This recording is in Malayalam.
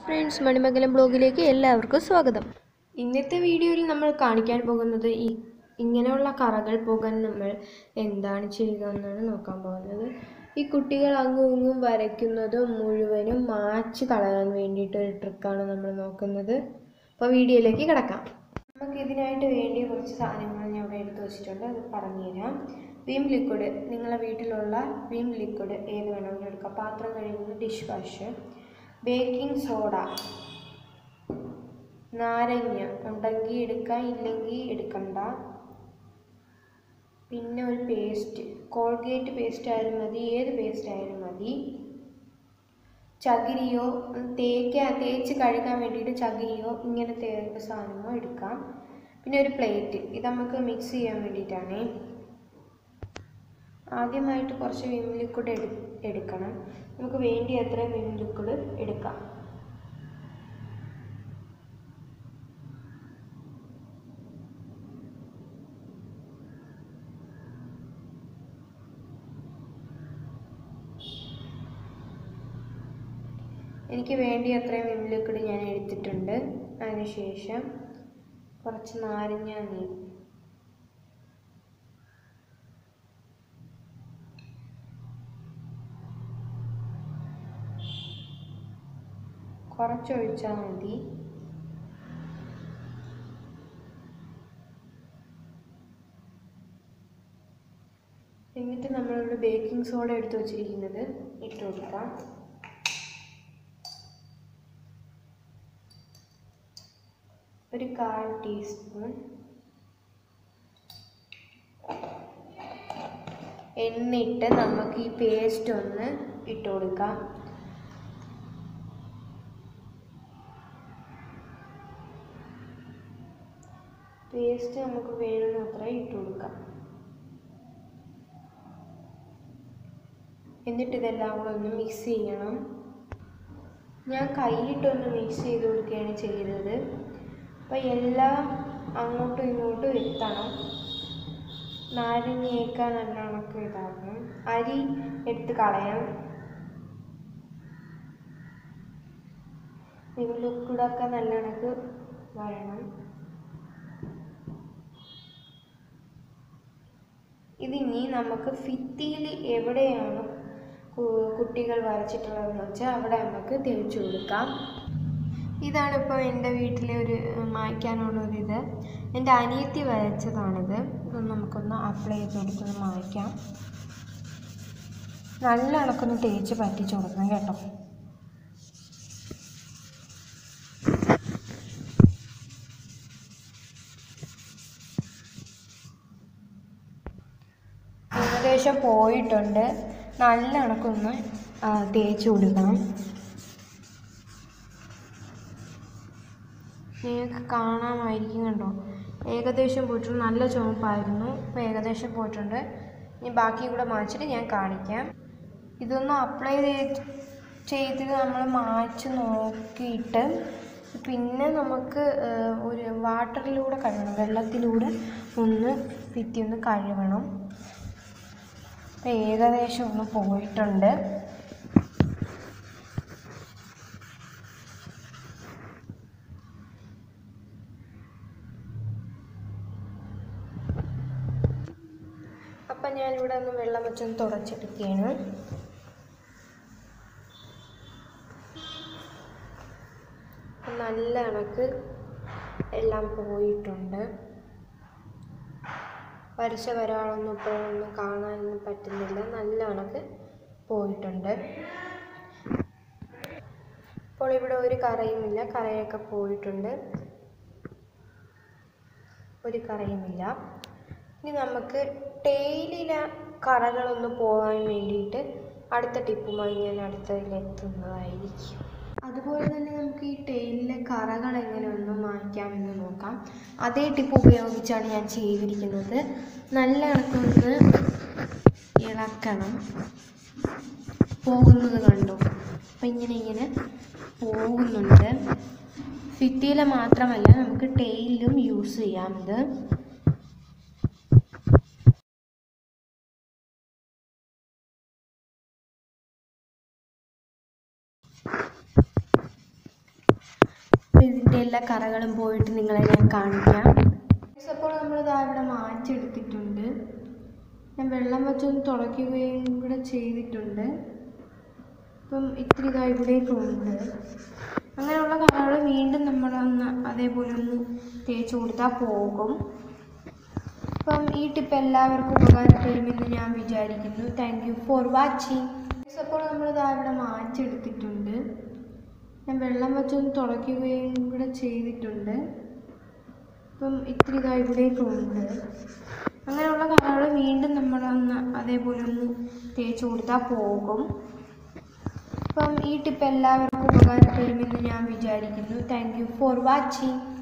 ഫ്രണ്ട്സ് മണിമംഗലം ബ്ലോഗിലേക്ക് എല്ലാവർക്കും സ്വാഗതം ഇന്നത്തെ വീഡിയോയിൽ നമ്മൾ കാണിക്കാൻ പോകുന്നത് ഈ ഇങ്ങനെയുള്ള കറകൾ പോകാൻ നമ്മൾ എന്താണ് ചെയ്യുക എന്നാണ് നോക്കാൻ പോകുന്നത് ഈ കുട്ടികൾ അങ്ങും ഇങ്ങും വരയ്ക്കുന്നതും മുഴുവനും മാച്ച് കളയാൻ വേണ്ടിയിട്ട് ഒരു ട്രിക്കാണ് നമ്മൾ നോക്കുന്നത് അപ്പോൾ വീഡിയോയിലേക്ക് കിടക്കാം നമുക്ക് ഇതിനായിട്ട് വേണ്ടിയ കുറച്ച് സാധനങ്ങൾ ഞാൻ ഇവിടെ എടുത്തു വെച്ചിട്ടുണ്ട് അത് പറഞ്ഞുതരാം വിം ലിക്വിഡ് നിങ്ങളുടെ വീട്ടിലുള്ള വിം ലിക്വിഡ് ഏത് വേണമെങ്കിലും എടുക്കാം പാത്രം കഴുകുന്ന ഡിഷ് വാഷ് ബേക്കിംഗ് സോഡ നാരങ്ങ ഉണ്ടെങ്കിൽ എടുക്കാം ഇല്ലെങ്കിൽ എടുക്കണ്ട പിന്നെ ഒരു പേസ്റ്റ് കോൾഗേറ്റ് പേസ്റ്റ് ആയാലും മതി ഏത് പേസ്റ്റ് ആയാലും മതി ചകിരിയോ തേക്കാൻ തേച്ച് കഴുകാൻ വേണ്ടിയിട്ട് ചകിരിയോ ഇങ്ങനത്തെ ഏത് സാധനമോ എടുക്കാം പിന്നെ ഒരു പ്ലേറ്റ് ഇത് നമുക്ക് മിക്സ് ചെയ്യാൻ വേണ്ടിയിട്ടാണ് ആദ്യമായിട്ട് കുറച്ച് വിം ലിക്വിഡ് എടു എടുക്കണം നമുക്ക് വേണ്ടി അത്രയും വിം ലിക്വിഡ് എടുക്കാം എനിക്ക് വേണ്ടി അത്രയും വിം ലിക്വിഡ് ഞാൻ എടുത്തിട്ടുണ്ട് അതിനുശേഷം കുറച്ച് നാരങ്ങ നീര് കുറച്ചൊഴിച്ചാൽ മതി എന്നിട്ട് നമ്മളിവിടെ ബേക്കിംഗ് സോഡ എടുത്ത് വച്ചിരിക്കുന്നത് ഇട്ട് കൊടുക്കാം ഒരു കാൽ ടീസ്പൂൺ എന്നിട്ട് നമുക്ക് ഈ പേസ്റ്റ് ഒന്ന് ഇട്ട് കൊടുക്കാം പേസ്റ്റ് നമുക്ക് വേണമെന്നത്ര ഇട്ട് കൊടുക്കാം എന്നിട്ട് ഇതെല്ലാം കൂടെ ഒന്ന് മിക്സ് ചെയ്യണം ഞാൻ കൈയിട്ടൊന്ന് മിക്സ് ചെയ്ത് കൊടുക്കുകയാണ് ചെയ്തത് അപ്പോൾ എല്ലാം അങ്ങോട്ടും ഇങ്ങോട്ടും എത്തണം നാരങ്ങയൊക്കെ നല്ല കണക്ക് ഇതാക്കണം അരി എടുത്ത് കളയാം ലിക്വിഡൊക്കെ നല്ല കണക്ക് വരണം ഇതിനി നമുക്ക് ഭിത്തിയിൽ എവിടെയാണ് കുട്ടികൾ വരച്ചിട്ടുള്ളതെന്ന് വെച്ചാൽ അവിടെ നമുക്ക് തേച്ച് കൊടുക്കാം ഇതാണ് ഇപ്പോൾ എൻ്റെ വീട്ടിലെ ഒരു മായ്ക്കാനുള്ള ഒരു ഇത് എൻ്റെ അനിയത്തി വരച്ചതാണിത് ഇത് നമുക്കൊന്ന് അപ്ലൈ ചെയ്ത് കൊടുത്തൊന്ന് മായ്ക്കാം നല്ല കണക്കൊന്ന് തേച്ച് പറ്റിച്ച് കൊടുക്കണം കേട്ടോ ഏകദേശം പോയിട്ടുണ്ട് നല്ല കണക്കൊന്ന് തേച്ച് കൊടുക്കണം നിങ്ങൾക്ക് കാണാമായിരിക്കും കണ്ടോ ഏകദേശം പോയിട്ടുണ്ട് നല്ല ചുവപ്പായിരുന്നു ഇപ്പോൾ ഏകദേശം പോയിട്ടുണ്ട് ഇനി ബാക്കി കൂടെ മായ്ച്ചിട്ട് ഞാൻ കാണിക്കാം ഇതൊന്ന് അപ്ലൈ ചെയ്ത് ചെയ്ത് നമ്മൾ മായ്ച്ച് നോക്കിയിട്ട് പിന്നെ നമുക്ക് ഒരു വാട്ടറിലൂടെ കഴുകണം വെള്ളത്തിലൂടെ ഒന്ന് ഭിത്തി ഒന്ന് കഴുകണം അപ്പോൾ ഏകദേശം ഒന്ന് പോയിട്ടുണ്ട് അപ്പം ഞാനിവിടെ ഒന്ന് വെള്ളം വെച്ചൊന്ന് തുടച്ചെടുക്കുകയാണ് നല്ല കണക്ക് എല്ലാം പോയിട്ടുണ്ട് വരച്ച വരാളൊന്നും ഇപ്പോഴൊന്നും കാണാനൊന്നും പറ്റുന്നില്ല നല്ല കണക്ക് പോയിട്ടുണ്ട് ഇപ്പോൾ ഇവിടെ ഒരു കറയുമില്ല കറയൊക്കെ പോയിട്ടുണ്ട് ഒരു കറയുമില്ല ഇനി നമുക്ക് ടെയിലിലെ കറകളൊന്ന് പോകാൻ വേണ്ടിയിട്ട് അടുത്ത ടിപ്പുമായി ഞാൻ അടുത്തതിലെത്തുന്നതായിരിക്കും അതുപോലെ തന്നെ നമുക്ക് ഈ ടെയിലിലെ കറകൾ എങ്ങനെ ഒന്ന് മായ്ക്കാമെന്ന് നോക്കാം അതേ ടിപ്പ് ഉപയോഗിച്ചാണ് ഞാൻ ചെയ്തിരിക്കുന്നത് നല്ല കണക്കൊന്ന് ഇളക്കണം പോകുന്നത് കണ്ടോ അപ്പം ഇങ്ങനെ ഇങ്ങനെ പോകുന്നുണ്ട് ഭിത്തിയിലെ മാത്രമല്ല നമുക്ക് ടെയിലും യൂസ് ചെയ്യാം ഇത് ഇതിൻ്റെ എല്ലാ കറകളും പോയിട്ട് നിങ്ങളെ ഞാൻ കാണിക്കാം അപ്പോൾ നമ്മൾ ഇതാ ഇവിടെ മാറ്റിയെടുത്തിട്ടുണ്ട് ഞാൻ വെള്ളം വെച്ചൊന്ന് തുടയ്ക്കുകയും കൂടെ ചെയ്തിട്ടുണ്ട് ഇപ്പം ഇത്തിരി ഇതാ ഇവിടേക്കുണ്ട് അങ്ങനെയുള്ള കറകൾ വീണ്ടും നമ്മളൊന്ന് അതേപോലെ ഒന്ന് തേച്ച് കൊടുത്താൽ പോകും അപ്പം ഈ ടിപ്പ് എല്ലാവർക്കും ഉപകാരപ്പെടുമെന്ന് ഞാൻ വിചാരിക്കുന്നു താങ്ക് യു ഫോർ വാച്ചിങ് അപ്പോൾ നമ്മൾ ഇതാ ഇവിടെ മാറ്റിയെടുത്തിട്ടുണ്ട് ഞാൻ വെള്ളം വെച്ചൊന്ന് തുടയ്ക്കുകയും കൂടെ ചെയ്തിട്ടുണ്ട് ഇപ്പം ഇത്തിരി ഇതാ ഇവിടേക്കുണ്ട് അങ്ങനെയുള്ള കറകൾ വീണ്ടും നമ്മളൊന്ന് അതേപോലെ ഒന്ന് തേച്ച് കൊടുത്താൽ പോകും അപ്പം ഈ ടിപ്പ് എല്ലാവർക്കും ഉപകാരപ്പെടുമെന്ന് ഞാൻ വിചാരിക്കുന്നു താങ്ക് യു ഫോർ വാച്ചിങ്